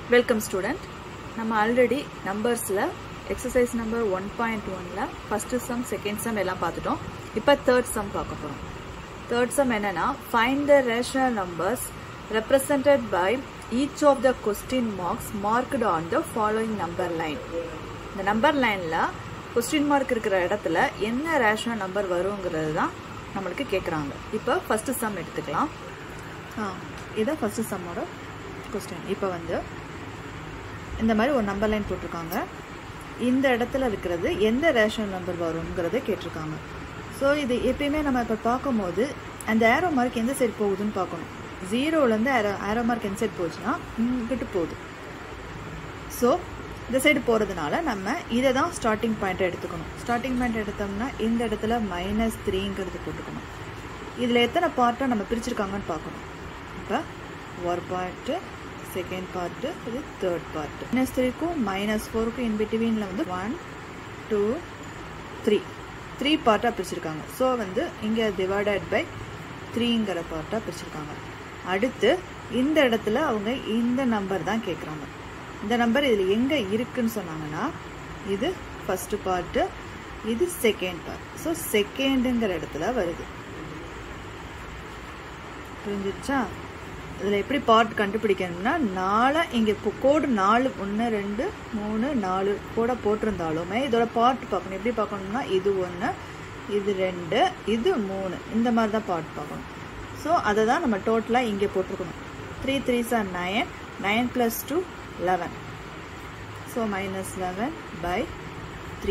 welcome student நம்ம already நம்பர்ஸில் exercise number one point ஒனில் ஃபஸ்ட்டு சம் செகண்ட் சம் எல்லாம் பார்த்துட்டோம் இப்போ தேர்ட் சம் பார்க்க போகிறோம் தேர்ட் சம் என்னன்னா find the rational numbers represented by each of the question marks marked on the following number line இந்த நம்பர் லைனில் கொஸ்டின் மார்க் இருக்கிற இடத்துல என்ன ரேஷனல் நம்பர் வருங்கிறது தான் நம்மளுக்கு கேட்குறாங்க இப்போ ஃபஸ்ட்டு சம் எடுத்துக்கலாம் ஆ இதான் ஃபஸ்ட்டு சம்மோட கொஸ்டின் இப்போ வந்து இந்த மாதிரி ஒரு நம்பர் லைன் போட்டிருக்காங்க இந்த இடத்துல இருக்கிறது எந்த ரேஷனல் நம்பர் வருங்கிறத கேட்டிருக்காங்க ஸோ இது எப்பயுமே நம்ம இப்போ பார்க்கும்போது அந்த ஏரோ மார்க் எந்த சைடு போகுதுன்னு பார்க்கணும் ஜீரோலேருந்து ஏரோ ஏரோ மார்க் எந்த சைடு போச்சுன்னா இங்கிட்டு போகுது ஸோ இந்த சைடு போகிறதுனால நம்ம இதை தான் ஸ்டார்டிங் பாயிண்ட் எடுத்துக்கணும் ஸ்டார்டிங் பாயிண்ட் எடுத்தோம்னா இந்த இடத்துல மைனஸ் த்ரீங்கிறது போட்டுக்கணும் இதில் எத்தனை பார்ட்டை நம்ம பிரிச்சிருக்காங்கன்னு பார்க்கணும் இப்போ ஒரு பார்ட்டு செகண்ட் பார்ட்டு இது தேர்ட் பார்ட்டு மைனஸ் த்ரீக்கும் மைனஸ் ஃபோருக்கும் இன் பிட்வீனில் வந்து ஒன் டூ த்ரீ த்ரீ பார்ட்டாக பிரிச்சிருக்காங்க ஸோ வந்து இங்கே டிவைடட் பை த்ரீங்கிற பார்ட்டாக பிரிச்சிருக்காங்க அடுத்து இந்த இடத்துல அவங்க இந்த நம்பர் தான் கேட்குறாங்க இந்த நம்பர் இதில் எங்கே இருக்குன்னு சொன்னாங்கன்னா இது ஃபஸ்ட்டு பார்ட்டு இது செகண்ட் பார்ட் ஸோ செகண்டுங்கிற இடத்துல வருது புரிஞ்சிருச்சா இதில் எப்படி பார்ட் கண்டுபிடிக்கணும்னா நாலை இங்கே இப்போ கோடு நாலு ஒன்று ரெண்டு மூணு நாலு கூட போட்டிருந்தாலுமே இதோட பார்ட் பார்க்கணும் எப்படி பார்க்கணும்னா இது ஒன்று இது ரெண்டு இது மூணு இந்த மாதிரி தான் பார்ட் பார்க்கணும் ஸோ அதை தான் நம்ம டோட்டலாக இங்கே போட்டிருக்கணும் three three star nine nine plus two eleven so minus eleven by three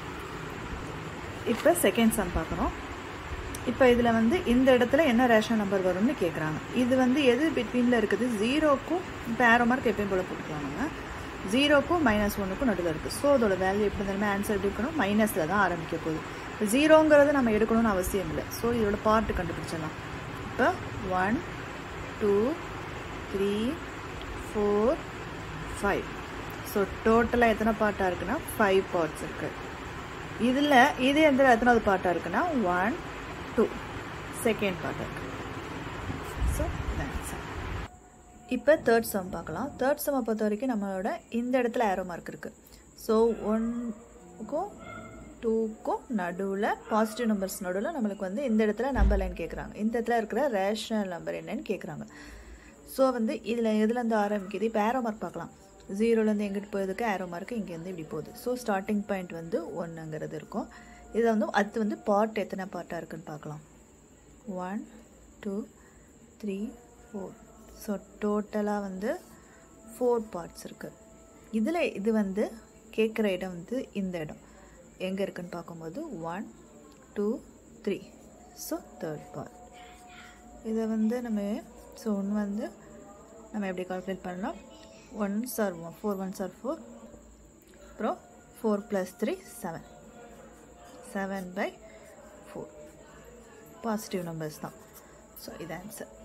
இப்போ செகண்ட் சம் பார்க்குறோம் இப்போ இதில் வந்து இந்த இடத்துல என்ன ரேஷன் நம்பர் வரும்னு கேட்குறாங்க இது வந்து எது பிட்வீனில் இருக்குது ஜீரோக்கும் இப்போ ஆரோ மார்க் எப்பயும் போல் போட்டுக்கலாங்க ஜீரோக்கும் மைனஸ் ஒன்றுக்கும் நடுவில் இருக்குது ஸோ அதோட வேல்யூ எப்படி இருந்தாலுமே ஆன்சர் எப்படி இருக்கணும் மைனஸில் தான் ஆரம்பிக்க போகுது இப்போ ஜீரோங்கிறது நம்ம எடுக்கணும்னு அவசியம் இல்லை ஸோ இதோட பார்ட்டு கண்டுபிடிச்சிடலாம் இப்போ one two three four five so டோட்டலாக எத்தனை பார்ட்டாக இருக்குன்னா ஃபைவ் பார்ட்ஸ் இருக்குது இதில் இது எந்த எத்தனாவது பார்ட்டாக இருக்குன்னா ஒன் டூ செகண்ட் பார்ட் இருக்கு ஸோ இப்போ தேர்ட் சம் பார்க்கலாம் தேர்ட் சம்மை பொறுத்த வரைக்கும் நம்மளோட இந்த இடத்துல ஏரோ மார்க் இருக்குது ஸோ ஒன்க்கும் டூக்கும் நடுவில் பாசிட்டிவ் நம்பர்ஸ் நடுவில் நம்மளுக்கு வந்து இந்த இடத்துல நம்பர் லைன் கேட்குறாங்க இந்த இடத்துல இருக்கிற ரேஷனல் நம்பர் என்னன்னு கேட்குறாங்க ஸோ வந்து இதில் எதுலேருந்து ஆரம்பிக்குது இப்போ ஏரோ மார்க் பார்க்கலாம் ஜீரோலேருந்து எங்கிட்டு போயதுக்கு ஏரோ மார்க்கு இங்கேருந்து இப்படி போகுது ஸோ ஸ்டார்டிங் பாயிண்ட் வந்து ஒன்றுங்கிறது இருக்கும் இதை வந்து அது வந்து பார்ட் எத்தனை பார்ட்டாக இருக்குன்னு பார்க்கலாம் one two three four so டோட்டலாக வந்து ஃபோர் பார்ட்ஸ் இருக்குது இதில் இது வந்து கேட்குற இடம் வந்து இந்த இடம் எங்கே இருக்குன்னு பார்க்கும்போது one two three so third part இதை வந்து நம்ம ஸோ ஒன்று வந்து நம்ம எப்படி கால்குலேட் பண்ணலாம் one star one four one star four அப்புறம் four plus three seven seven by four positive numbers தான் ஸோ இது ஆன்சர்